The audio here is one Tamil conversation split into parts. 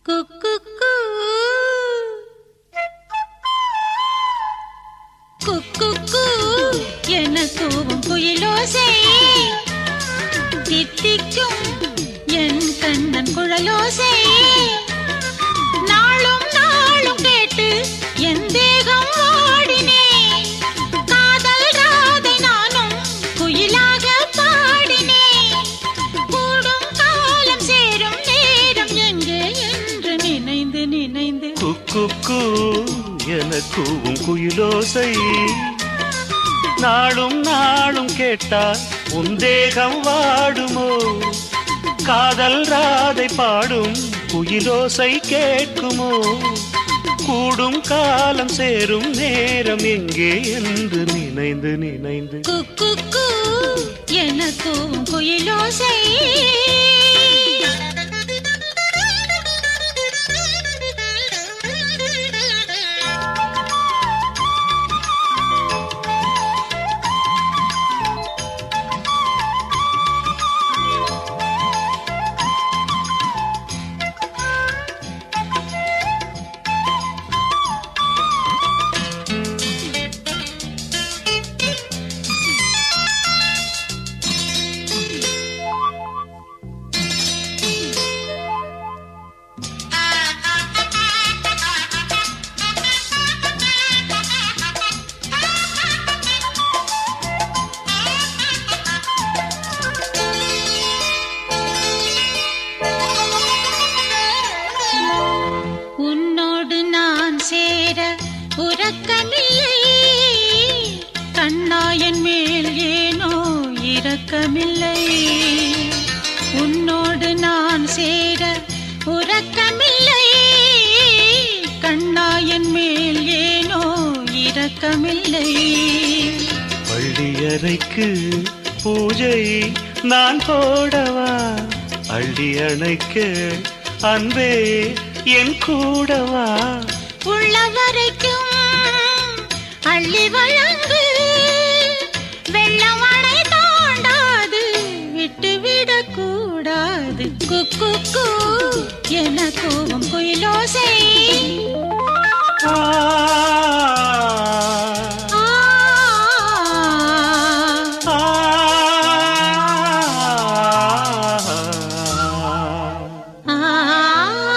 குக்குக்கு குக்குக்கு என கூவும் குயிலோசை தித்திக்கும் என் கண்ணன் குழலோசை நாளும் நாளும் கேட்டு என் தேகம் ஓடினேன் காதல் ராதை நானும் குயிலாக பாடினேன் கூடும் காலம் சேரும் நேரம் எங்கே என்று நினைந்து நினைந்து குக்கு என கூவும் குயிலோசை நாளும் நாளும் கேட்டால் உன் தேகம் வாடுமோ காதல் ராதை பாடும் குயிலோசை கேட்குமோ கூடும் காலம் சேரும் நேரம் எங்கே என்று நினைந்து நினைந்து குக்குக்கு என கூவும் குயிலோசை உன்னோடு நான் சேர உறக்கமில்லை கண்ணாயன் மேல் ஏனோ இரக்கமில்லை உன்னோடு நான் சேர உறக்கமில்லை கண்ணாயன் மேல் ஏனோ இரக்கமில்லை பள்ளியறைக்கு பூஜை நான் போடவா அள்ளி அணைக்க அன்பே என் கூடவா உள்ள வரைக்கும் அள்ளி வழங்கு வெள்ளம் அணை தாண்டாது விட்டு விடக்கூடாது குக்கு என கூவும் குயிலோசை ஆ, ஆ, ஆ, ஆ,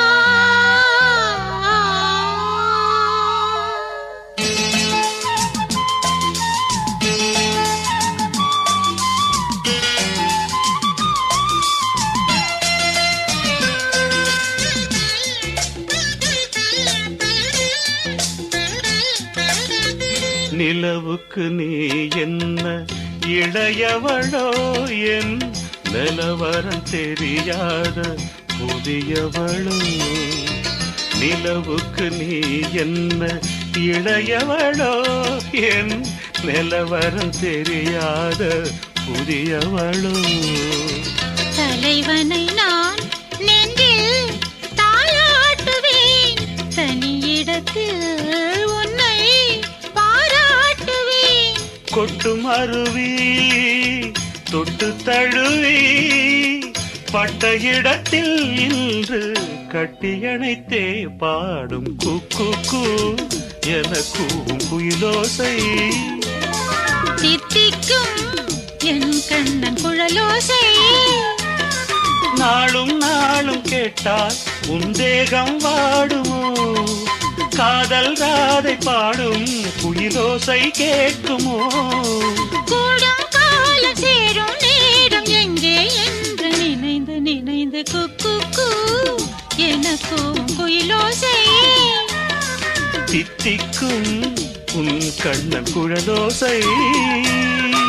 நிலவுக்கு நீ என்ன இளையவளோ என் நிலவரம் தெரியாத புதியவளோ நிலவுக்கு நீ என்ன இளையவளோ என் நிலவரம் தெரியாத புதியவளோ தலைவனை நான் நெஞ்சில் தாளாட்டுவேன் தனியிடத்தில் உன்னை பாராட்டுவேன் கொட்டும் அருவி தொட்டு தழுவி பட்ட இடத்தில் இன்று கட்டியணைத்தே பாடும் குக்கு கூ என கூவும் குயிலோசை தித்திக்கும் என் கண்ணன் குழலோசை நாளும் நாளும் கேட்டால் உன் தேகம் வாடுமோ காதல் ராதை பாடும் குயிலோசை கேட்குமோ கூடும் காலம் சேரும் நேரம் எங்கே என்று நினைந்து நினைந்து குக்கு எனக்கும் குயிலோசை தித்திக்கும் உன் கண்ணன் குழலோசை